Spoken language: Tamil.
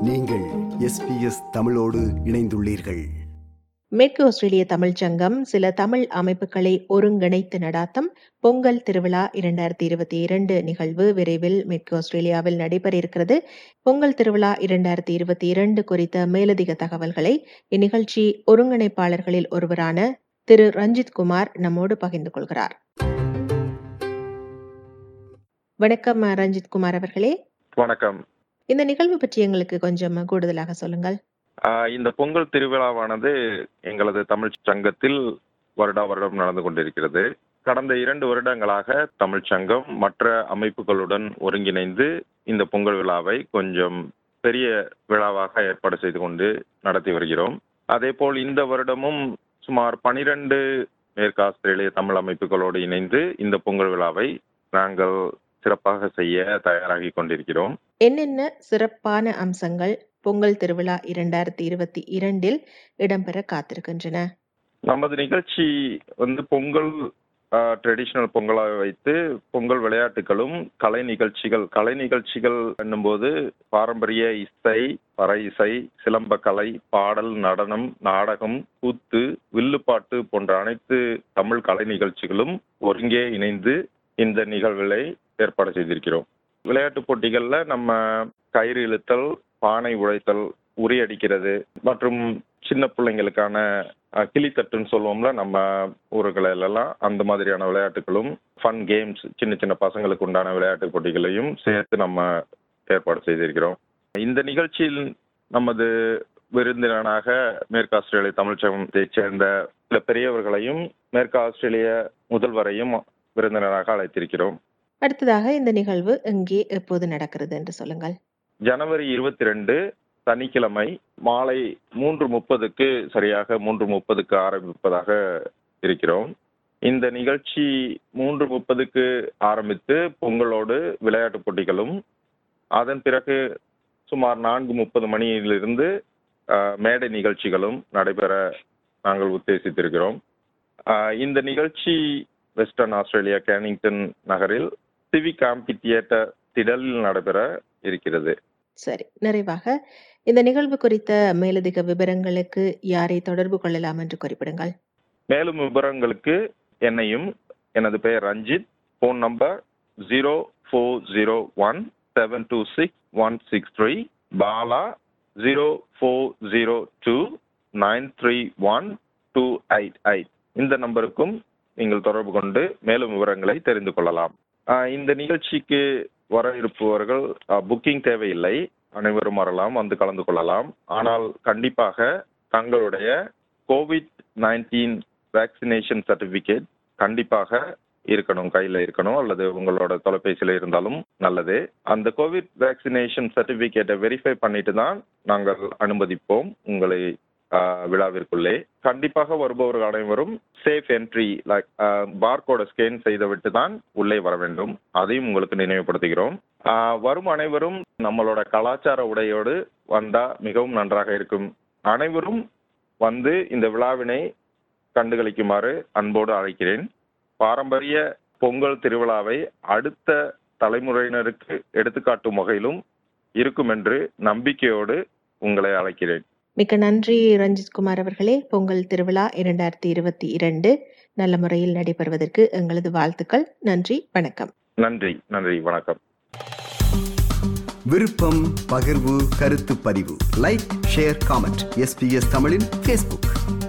நீங்கள் எஸ்பிஎஸ் தமிழோடு இணைந்துள்ளீர்கள் மேற்கு ஆஸ்திரேலிய தமிழ்ச் சங்கம் சில தமிழ் அமைப்புகளை ஒருங்கிணைத்து நடாத்தும் பொங்கல் திருவிழா இரண்டாயிரத்தி இருபத்தி இரண்டு நிகழ்வு விரைவில் மேற்கு ஆஸ்திரேலியாவில் நடைபெற இருக்கிறது பொங்கல் திருவிழா இரண்டாயிரத்தி இருபத்தி இரண்டு குறித்த மேலதிக தகவல்களை இந்நிகழ்ச்சி ஒருங்கிணைப்பாளர்களில் ஒருவரான திரு ரஞ்சித் குமார் நம்மோடு பகிர்ந்து கொள்கிறார் வணக்கம் ரஞ்சித் குமார் அவர்களே வணக்கம் இந்த நிகழ்வு பற்றி எங்களுக்கு கொஞ்சம் கூடுதலாக சொல்லுங்கள் ஆஹ் இந்த பொங்கல் திருவிழாவானது எங்களது தமிழ் சங்கத்தில் வருடா வருடம் நடந்து கொண்டிருக்கிறது கடந்த இரண்டு வருடங்களாக தமிழ் சங்கம் மற்ற அமைப்புகளுடன் ஒருங்கிணைந்து இந்த பொங்கல் விழாவை கொஞ்சம் பெரிய விழாவாக ஏற்பாடு செய்து கொண்டு நடத்தி வருகிறோம் அதேபோல் இந்த வருடமும் சுமார் பனிரெண்டு மேற்கு ஆஸ்திரேலிய தமிழ் அமைப்புகளோடு இணைந்து இந்த பொங்கல் விழாவை நாங்கள் சிறப்பாக செய்ய தயாராகி கொண்டிருக்கிறோம் என்னென்ன சிறப்பான அம்சங்கள் பொங்கல் திருவிழா இரண்டாயிரத்தி இருபத்தி இரண்டில் இடம்பெற காத்திருக்கின்றன நமது நிகழ்ச்சி வந்து பொங்கல் ட்ரெடிஷ்னல் பொங்கலாக வைத்து பொங்கல் விளையாட்டுகளும் கலை நிகழ்ச்சிகள் கலை நிகழ்ச்சிகள் என்னும்போது பாரம்பரிய இசை பறை இசை சிலம்பக்கலை பாடல் நடனம் நாடகம் கூத்து வில்லுப்பாட்டு போன்ற அனைத்து தமிழ் கலை நிகழ்ச்சிகளும் ஒருங்கே இணைந்து இந்த நிகழ்வுகளை ஏற்பாடு செய்திருக்கிறோம் விளையாட்டுப் போட்டிகள்ல நம்ம கயிறு இழுத்தல் பானை உழைத்தல் உரியடிக்கிறது மற்றும் சின்ன பிள்ளைங்களுக்கான அஹ், கிளித்தட்டுன்னு சொல்லுவோம்ல நம்ம ஊர்களெல்லாம் அந்த மாதிரியான விளையாட்டுகளும் ஃபன் கேம்ஸ் சின்ன சின்ன பசங்களுக்கு உண்டான விளையாட்டு போட்டிகளையும் சேர்த்து நம்ம ஏற்பாடு செய்திருக்கிறோம் இந்த நிகழ்ச்சியில் நமது விருந்தினராக மேற்கு ஆஸ்திரேலிய தமிழ்ச்சங்கத்தைச் சேர்ந்த சில பெரியவர்களையும் மேற்கு ஆஸ்திரேலிய முதல்வரையும் விருந்தினராக அழைத்திருக்கிறோம் அடுத்ததாக இந்த நிகழ்வு எங்கே எப்போது நடக்கிறது என்று சொல்லுங்கள் ஜனவரி இருபத்தி ரெண்டு சனிக்கிழமை மாலை மூன்று முப்பதுக்கு சரியாக மூன்று முப்பதுக்கு ஆரம்பிப்பதாக இருக்கிறோம் இந்த நிகழ்ச்சி மூன்று முப்பதுக்கு ஆரம்பித்து பொங்கலோடு விளையாட்டுப் போட்டிகளும் அதன் பிறகு சுமார் நான்கு முப்பது மணியிலிருந்து அஹ், மேடை நிகழ்ச்சிகளும் நடைபெற நாங்கள் உத்தேசித்திருக்கிறோம் அஹ், இந்த நிகழ்ச்சி வெஸ்டர்ன் ஆஸ்திரேலியா கேனிங்டன் நகரில் சிவிக் ஆம்பி தியேட்டர் திடலில் நடைபெற இருக்கிறது சரி நிறைவாக இந்த நிகழ்வு குறித்த மேலதிக விவரங்களுக்கு யாரை தொடர்பு கொள்ளலாம் என்று குறிப்பிடுங்கள் மேலும் விவரங்களுக்கு என்னையும் எனது பெயர் Ranjith phone number zero four zero one seven two six one six three பாலா zero four zero two nine three one two eight eight இந்த நம்பருக்கும் நீங்கள் தொடர்பு கொண்டு மேலும் விவரங்களை தெரிந்து கொள்ளலாம் ஆஹ் இந்த நிகழ்ச்சிக்கு வர இருப்பவர்கள் புக்கிங் தேவையில்லை அனைவரும் வரலாம் வந்து கலந்து கொள்ளலாம் ஆனால் கண்டிப்பாக தங்களுடைய கோவிட் நைன்டீன் வேக்சினேஷன் சர்டிபிகேட் கண்டிப்பாக இருக்கணும் கையில் இருக்கணும் அல்லது உங்களோட தொலைபேசியில் இருந்தாலும் நல்லது அந்த கோவிட் வேக்சினேஷன் சர்டிபிகேட்டை வெரிஃபை பண்ணிட்டு தான் நாங்கள் அனுமதிப்போம் உங்களை ஆஹ், விழாவிற்குள்ளே கண்டிப்பாக வருபவர்கள் அனைவரும் சேஃப் என்ட்ரி லைக் பார்கோட ஸ்கேன் செய்துவிட்டு தான் உள்ளே வர வேண்டும் அதையும் உங்களுக்கு நினைவுபடுத்துகிறோம் ஆஹ், வரும் அனைவரும் நம்மளோட கலாச்சார உடையோடு வந்தா மிகவும் நன்றாக இருக்கும் அனைவரும் வந்து இந்த விழாவினை கண்டுகளிக்குமாறு அன்போடு அழைக்கிறேன் பாரம்பரிய பொங்கல் திருவிழாவை அடுத்த தலைமுறையினருக்கு எடுத்துக்காட்டும் வகையிலும் இருக்கும் என்று நம்பிக்கையோடு உங்களை அழைக்கிறேன் மிக்க நன்றி ரஞ்சித் குமார் அவர்களே பொங்கல் திருவிழா இரண்டாயிரத்தி இருபத்தி இரண்டு நல்ல முறையில் நடைபெறுவதற்கு எங்களது வாழ்த்துக்கள் நன்றி வணக்கம் நன்றி நன்றி வணக்கம் விருப்பம் பகிர்வு கருத்து பதிவு லைக் ஷேர் காமெண்ட் எஸ்பிஎஸ் தமிழின் ஃபேஸ்புக்